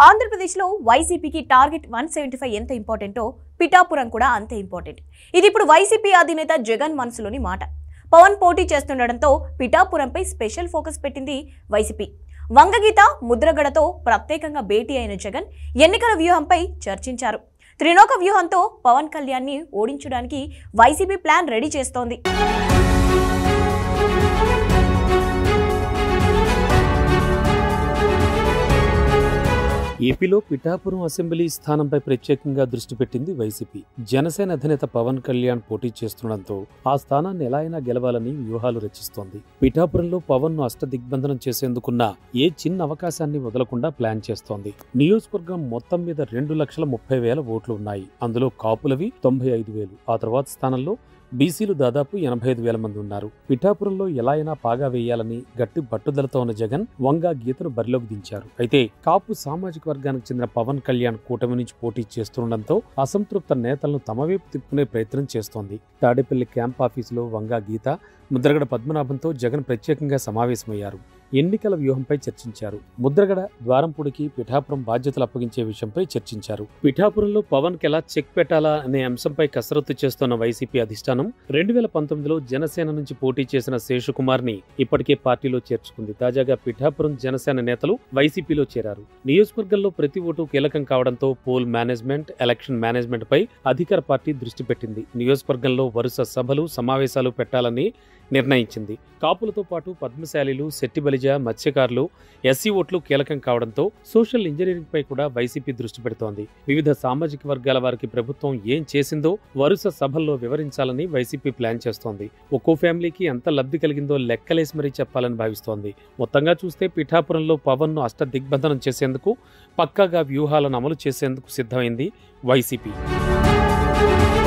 ఆంధ్రప్రదేశ్లో వైసీపీకి target one seventy five ఎంత ఇంపార్టెంటో పిఠాపురం కూడా అంతే ఇంపార్టెంట్ ఇది ఇప్పుడు వైసీపీ అధినేత జగన్ మనసులోని మాట పవన్ పోటీ చేస్తుండటంతో పిఠాపురంపై స్పెషల్ ఫోకస్ పెట్టింది వైసీపీ వంగగీత ముద్రగడతో ప్రత్యేకంగా భేటీ అయిన జగన్ ఎన్నికల వ్యూహంపై చర్చించారు త్రినోక వ్యూహంతో పవన్ కళ్యాణ్ని ఓడించడానికి వైసీపీ ప్లాన్ రెడీ చేస్తోంది ఏపీలో పిఠాపురం అసెంబ్లీ స్థానంపై ప్రత్యేకంగా దృష్టి పెట్టింది వైసీపీ జనసేన అధినేత పవన్ కళ్యాణ్ పోటీ చేస్తుండటంతో ఆ స్థానాన్ని ఎలా అయినా గెలవాలని వ్యూహాలు రచిస్తోంది పిఠాపురంలో పవన్ ను అష్టదిగ్బంధనం చేసేందుకున్న ఏ చిన్న అవకాశాన్ని వదలకుండా ప్లాన్ చేస్తోంది నియోజకవర్గం మొత్తం మీద రెండు లక్షల ముప్పై వేల ఓట్లు ఉన్నాయి అందులో కాపులవి తొంభై ఐదు వేలు ఆ తర్వాత స్థానంలో బీసీలు దాదాపు ఎనభై ఐదు వేల మంది ఉన్నారు పిఠాపురంలో ఎలా అయినా పాగా వేయాలని గట్టి పట్టుదలతో ఉన్న జగన్ వంగా గీతను బరిలోకి దించారు అయితే కాపు సామాజిక వర్గానికి చెందిన పవన్ కళ్యాణ్ కూటమి నుంచి పోటీ చేస్తుండటంతో అసంతృప్త నేతలను తమ వైపు తిప్పుకునే ప్రయత్నం చేస్తోంది తాడేపల్లి క్యాంప్ ఆఫీసులో వంగా గీత ముద్రగడ పద్మనాభంతో జగన్ ప్రత్యేకంగా సమావేశమయ్యారు ఎన్నికల వ్యూహంపై చర్చించారు ముద్రగడ ద్వారంపూడికి పిఠాపురం బాధ్యతలు అప్పగించే విషయంపై చర్చించారు పిఠాపురంలో పవన్ కి ఎలా చెక్ పెట్టాలా అనే అంశంపై కసరత్తు చేస్తున్న వైసీపీ అధిష్టానం రెండు వేల పంతొమ్మిదిలో జనసేన నుంచి పోటీ చేసిన శేషకుమార్ ని ఇప్పటికే పార్టీలో చేర్చుకుంది తాజాగా పిఠాపురం జనసేన నేతలు వైసీపీలో చేరారు నియోజకవర్గంలో ప్రతి ఓటు కీలకం కావడంతో పోల్ మేనేజ్మెంట్ ఎలక్షన్ మేనేజ్మెంట్ పై అధికార పార్టీ దృష్టి పెట్టింది నియోజకవర్గంలో వరుస సభలు సమావేశాలు పెట్టాలని నిర్ణయించింది కాపులతో పాటు పద్మశాలీలు శెట్టిబలిజ మత్స్యకారులు ఎస్సీ ఓట్లు కీలకం కావడంతో సోషల్ ఇంజనీరింగ్ పై కూడా వైసీపీ దృష్టి పెడుతోంది వివిధ సామాజిక వర్గాల వారికి ప్రభుత్వం ఏం చేసిందో వరుస సభల్లో వివరించాలని వైసీపీ ప్లాన్ చేస్తోంది ఒక్కో ఫ్యామిలీకి ఎంత లబ్ధి కలిగిందో లెక్కలేసి మరీ చెప్పాలని భావిస్తోంది మొత్తంగా చూస్తే పిఠాపురంలో పవన్ ను అష్ట దిగ్బంధనం చేసేందుకు పక్కాగా వ్యూహాలను అమలు చేసేందుకు సిద్ధమైంది వైసీపీ